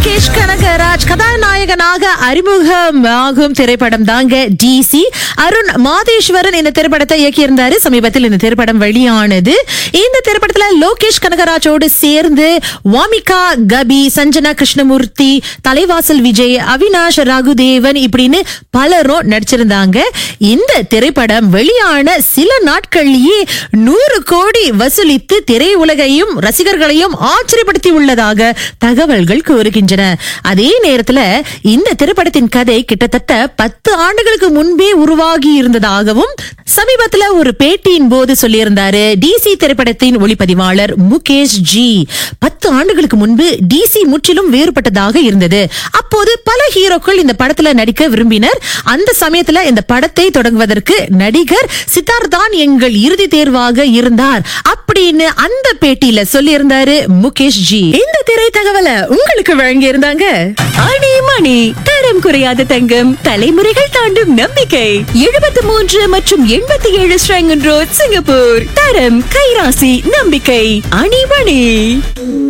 லோகேஷ் கனகராஜ் கதாநாயகனாக அறிமுகமாகும் திரைப்படம் தாங்க டிசி அருண் மாதேஸ்வரன் இந்த திரைப்படத்தை இயக்கியிருந்தாரு சமீபத்தில் இந்த திரைப்படம் வெளியானது இந்த திரைப்படத்துல லோகேஷ் கனகராஜோடு சேர்ந்து வாமிகா கபி சஞ்சனா கிருஷ்ணமூர்த்தி தலைவாசல் விஜய் அவினாஷ் ரகுதேவன் இப்படின்னு பலரும் நடிச்சிருந்தாங்க இந்த திரைப்படம் வெளியான சில நாட்கள்லயே நூறு கோடி வசூலித்து திரையுலகையும் ரசிகர்களையும் ஆச்சரியப்படுத்தி உள்ளதாக தகவல்கள் கூறுகின்றன அதே நேரத்துல இந்த திரைப்படத்தின் கதை கிட்டத்தட்ட பத்து ஆண்டுகளுக்கு முன்பே உருவாகி இருந்ததாகவும் சமீபத்துல ஒரு பேட்டியின் போது சொல்லியிருந்தாரு டிசி திரைப்படத்தின் ஒளிப்பதிவாளர் முகேஷ் ஜி பத்து ஆண்டுகளுக்கு முன்பு டிசி முற்றிலும் வேறுபட்டதாக இருந்தது அப்போது பல ஹீரோக்கள் இந்த படத்துல நடிக்க விரும்பினர் அந்த சமயத்துல இந்த படத்தை தொடங்குவதற்கு நடிகர் சித்தார்த் தான் எங்கள் இறுதி தேர்வாக இருந்தார் அப்படின்னு அந்த பேட்டியில சொல்லியிருந்தாரு முகேஷ் ஜி இந்த திரை தகவலை உங்களுக்கு வழங்கி இருந்தாங்க அணி மணி தரம் குறையாத தங்கம் தலைமுறைகள் தாண்டும் நம்பிக்கை எழுபத்தி மூன்று மற்றும் எண்பத்தி ஏழு ஸ்ரங்கன் ரோட் சிங்கப்பூர் தரம் கைராசி நம்பிக்கை அணிமணி